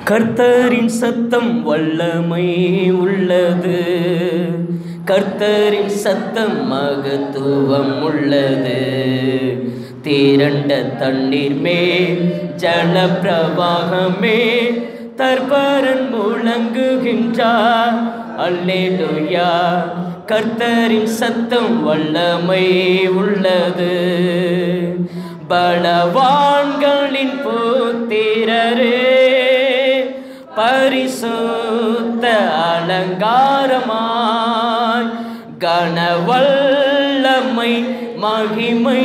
கர்த்தரின் சத்தம் வல்லமை உள்ளது கர்த்தரின் சத்தம் மகத்துவம் உள்ளது திரண்ட தண்ணீர் மே ஜல பிரவாகமே தர்பரன் முழங்குகின்றார் அல்லேலுயா கர்த்தரின் சத்தம் வல்லமை உள்ளது பலவான்களின் புத்திரரே பரிசுத்த அலங்காரமாய் கனவல்லமை மகிமை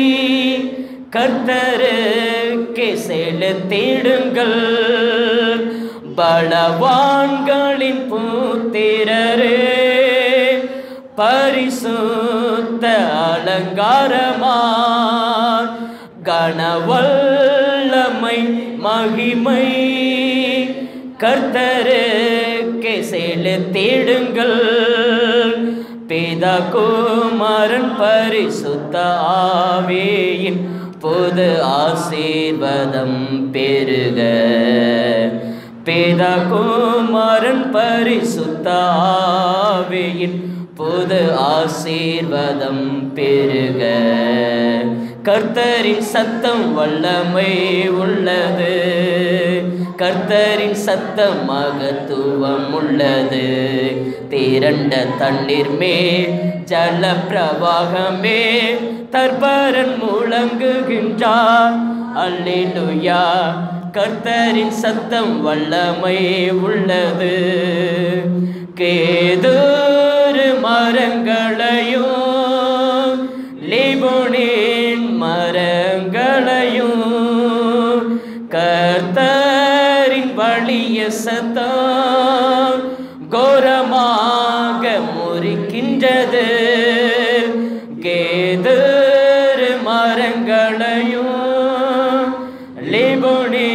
கர்த்தருக்கே செலுத்திடுங்கள் பலவான்களின் புத்திரரே பரிசுத்த அலங்காரமாய் கனவல்லமை மகிமை கர்த்தருக்கே செலுத்திடுங்கள் பிதா குமாரன் பரிசுத்த ஆவியின் பொது ஆசீர்வாதம் பெருக பிதா குமாரன் பரிசுத்த ஆவியின் பொது ஆசீர்வாதம் பெருக கர்த்தரின் சத்தம் வல்லமை உள்ளது கர்த்தரின் சத்தம் மகத்துவம் உள்ளது திரண்ட தண்ணீர் மே ஜல பிரவாகமே தர்பரன் முழங்குகின்றார் அல்லேலுயா கர்த்தரின் சத்தம் வல்லமை உள்ளது கேதூரு மரங்களையும் லிபுனின் மரங்களையும் கர்த்தரின் வழிய சத்தம் கோரமாக முறிக்கின்றது கேதூரு மரங்களையும் லிபுனி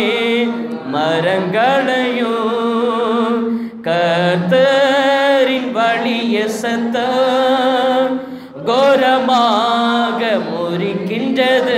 மரங்களையும் கர்த்தரின் வழிய சத்தம் கோரமாக முறிக்கின்றது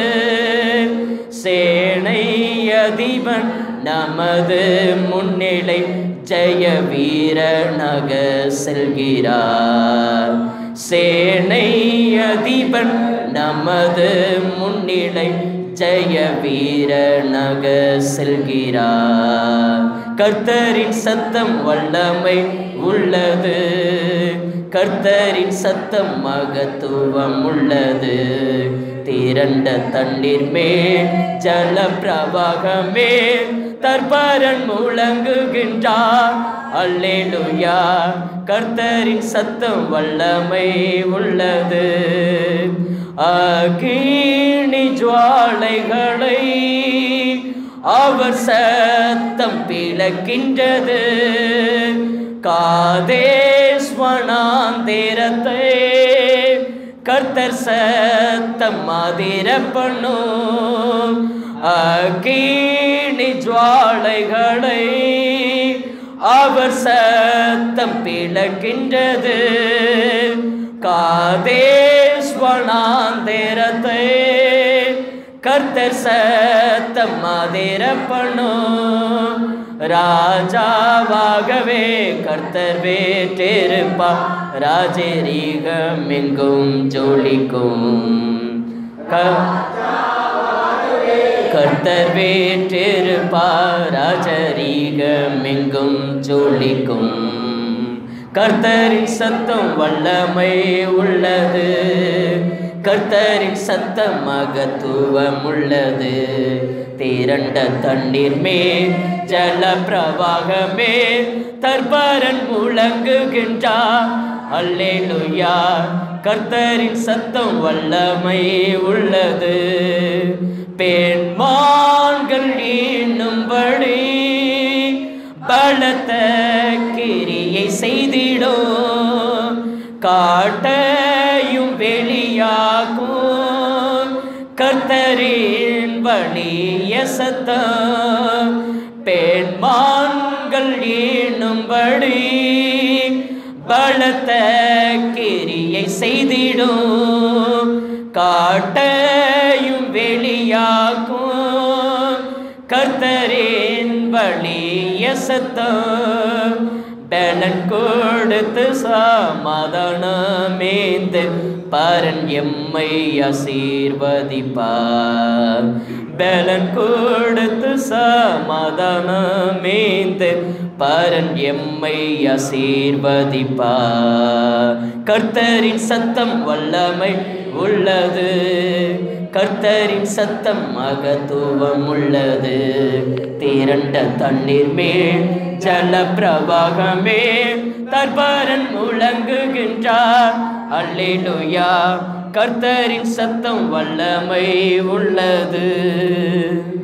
சேனை அதிபன் நமது முன்னிலை ஜெய வீரனாக செல்கிறார் சேனை அதிபன் நமது முன்னிலை ஜெய வீரனாக செல்கிறார் கர்த்தரின் சத்தம் வல்லமை உள்ளது கர்த்தரின் சத்தம் மகத்துவம் உள்ளது திரண்ட தண்ணீர் மேல் ஜல பிரவாகமே தர்பரன் முழங்குகின்றார் அல்லேலுயா கர்த்தரின் சத்தம் வல்லமை உள்ளது அகினி ஜுவாலைகளை அவர் சத்தம் பிளக்கின்றது காதேஸ்வனாந்திரத்தை கர்த்தர் சத்தம் மாதிர பண்ணும் அகீனி ஜுவாலைகளை அவர் சத்தம் பிளக்கின்றது காதேஸ்வனாந்திரத்தை கர்த்தர் சத்தம் மாதிர பண்ணும் ராஜாவாகவே கர்த்தர் வேற்றிருப்பா ராஜரீகம் எங்கும் ஜொலிக்கும் கர்த்தர் வேற்றிருப்பா ராஜரீகம் எங்கும் ஜொலிக்கும் கர்த்தரின் சத்தம் வல்லமை உள்ளது கர்த்தரின் சத்தம் மகத்துவம் உள்ளது திரண்ட தண்ணீர் மே ஜல பிரவாகமே தர்பரன் முழங்குகின்றார் அல்லேலுயா கர்த்தரின் சத்தம் வல்லமை உள்ளது பெண்மான்கள் இன்னும்படி பலத்த கிரியை செய்திடும் காட்டையும் வெளியாகும் கர்த்தரின் வழிய சத்தம் பெண்மான்கள் ஈணும்படி பலத்த கிரியை செய்திடும் காட்டையும் வெளியாக்கும் கர்த்தரின் வழிய சத்தம் பலன் கொடுத்து சமாதானமேந்து பரன் எம்மை ஆசீர்வதிப்பார் பலன் கொடுத்து சமாதானமேந்து பரன் எம்மை ஆசீர்வதிப்பார் கர்த்தரின் சத்தம் வல்லமை உள்ளது கர்த்தரின் சத்தம் மகத்துவம் உள்ளது திரண்ட தண்ணீர் மேல் ஜல பிரவாகமே தர்பாரன் முழங்குகின்றார் அல்லேலூயா கர்த்தரின் சத்தம் வல்லமை உள்ளது